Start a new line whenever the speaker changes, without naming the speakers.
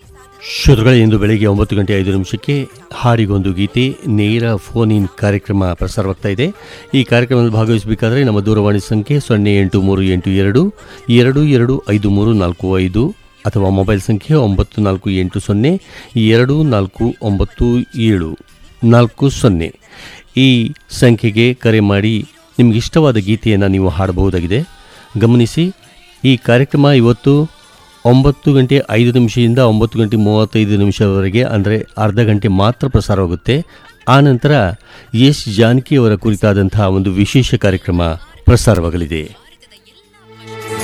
ಶ್ರೋತೃಗಳೇ ಇಂದು ಬೆಳಗ್ಗೆ ಒಂಬತ್ತು ಗಂಟೆ ಐದು ನಿಮಿಷಕ್ಕೆ ಹಾಡಿಗೊಂದು ಗೀತೆ ನೇರ ಫೋನ್ ಇನ್ ಕಾರ್ಯಕ್ರಮ ಪ್ರಸಾರವಾಗ್ತಾ ಇದೆ ಈ ಕಾರ್ಯಕ್ರಮದಲ್ಲಿ ಭಾಗವಹಿಸಬೇಕಾದ್ರೆ ನಮ್ಮ ದೂರವಾಣಿ ಸಂಖ್ಯೆ ಸೊನ್ನೆ ಎಂಟು ಮೂರು ಎಂಟು ಎರಡು ಎರಡು ಎರಡು ಐದು ಮೂರು ನಾಲ್ಕು ಐದು ಅಥವಾ ಮೊಬೈಲ್ ಸಂಖ್ಯೆ ಒಂಬತ್ತು ನಾಲ್ಕು ಎಂಟು ಸೊನ್ನೆ ಎರಡು ನಾಲ್ಕು ಒಂಬತ್ತು ಏಳು ನಾಲ್ಕು ಸೊನ್ನೆ ಈ ಸಂಖ್ಯೆಗೆ ಕರೆ ಮಾಡಿ ನಿಮ್ಗೆ ಇಷ್ಟವಾದ ಗೀತೆಯನ್ನು ನೀವು ಹಾಡಬಹುದಾಗಿದೆ ಗಮನಿಸಿ ಈ ಕಾರ್ಯಕ್ರಮ ಇವತ್ತು ಒಂಬತ್ತು ಗಂಟೆ ಐದು ನಿಮಿಷದಿಂದ ಒಂಬತ್ತು ಗಂಟೆ ಮೂವತ್ತೈದು ನಿಮಿಷವರೆಗೆ ಅಂದರೆ ಅರ್ಧ ಗಂಟೆ ಮಾತ್ರ ಪ್ರಸಾರವಾಗುತ್ತೆ ಆನಂತರ ಎಸ್ ಜಾನಕಿ ಅವರ ಕುರಿತಾದಂತಹ ಒಂದು ವಿಶೇಷ ಕಾರ್ಯಕ್ರಮ ಪ್ರಸಾರವಾಗಲಿದೆ